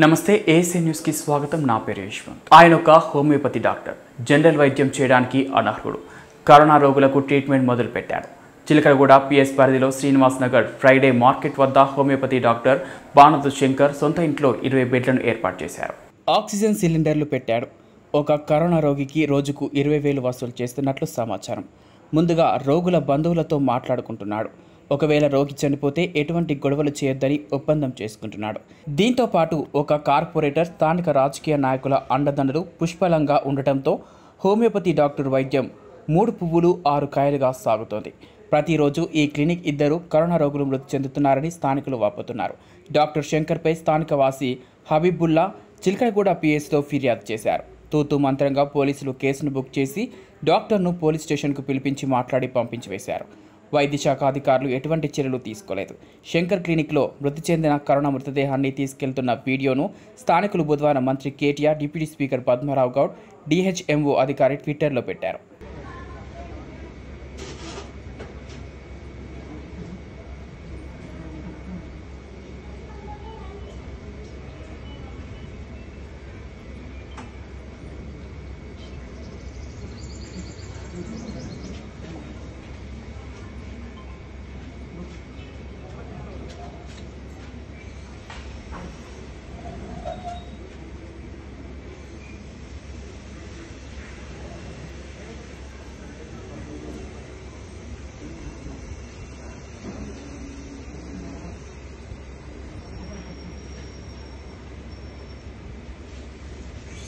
నమస్తే ఏసీ న్యూస్కి స్వాగతం నా పేరు యశ్వంత్ ఆయన ఒక హోమియోపతి డాక్టర్ జనరల్ వైద్యం చేయడానికి అనర్హుడు కరోనా రోగులకు ట్రీట్మెంట్ మొదలుపెట్టాడు చిలకలగూడ పిఎస్ పరిధిలో శ్రీనివాస్ నగర్ ఫ్రైడే మార్కెట్ వద్ద హోమియోపతి డాక్టర్ బాణతు శంకర్ సొంత ఇంట్లో ఇరవై బెడ్లను ఏర్పాటు చేశారు ఆక్సిజన్ సిలిండర్లు పెట్టాడు ఒక కరోనా రోగికి రోజుకు ఇరవై వేలు వసూలు చేస్తున్నట్లు సమాచారం ముందుగా రోగుల బంధువులతో మాట్లాడుకుంటున్నాడు ఒకవేళ రోగి చనిపోతే ఎటువంటి గొడవలు చేయొద్దని ఒప్పందం చేసుకుంటున్నాడు దీంతో పాటు ఒక కార్పొరేటర్ స్థానిక రాజకీయ నాయకుల అండదండలు పుష్కలంగా ఉండటంతో హోమియోపతి డాక్టర్ వైద్యం మూడు పువ్వులు ఆరు కాయలుగా సాగుతోంది ప్రతిరోజు ఈ క్లినిక్ ఇద్దరు కరోనా రోగులు మృతి చెందుతున్నారని స్థానికులు వాపోతున్నారు డాక్టర్ శంకర్పై స్థానిక వాసి హబీబుల్లా చిలకడగూడ పిఎస్లో ఫిర్యాదు చేశారు తూతూ మంత్రంగా పోలీసులు కేసును బుక్ చేసి డాక్టర్ను పోలీస్ స్టేషన్కు పిలిపించి మాట్లాడి పంపించి వేశారు వైద్య శాఖ అధికారులు ఎటువంటి చర్యలు తీసుకోలేదు శంకర్ క్లినిక్లో మృతి చెందిన కరోనా మృతదేహాన్ని తీసుకెళ్తున్న వీడియోను స్థానికులు బుధవారం మంత్రి KTR deputy speaker Padmarao Goud DHMO అధికారి ట్విట్టర్లో పెట్టారు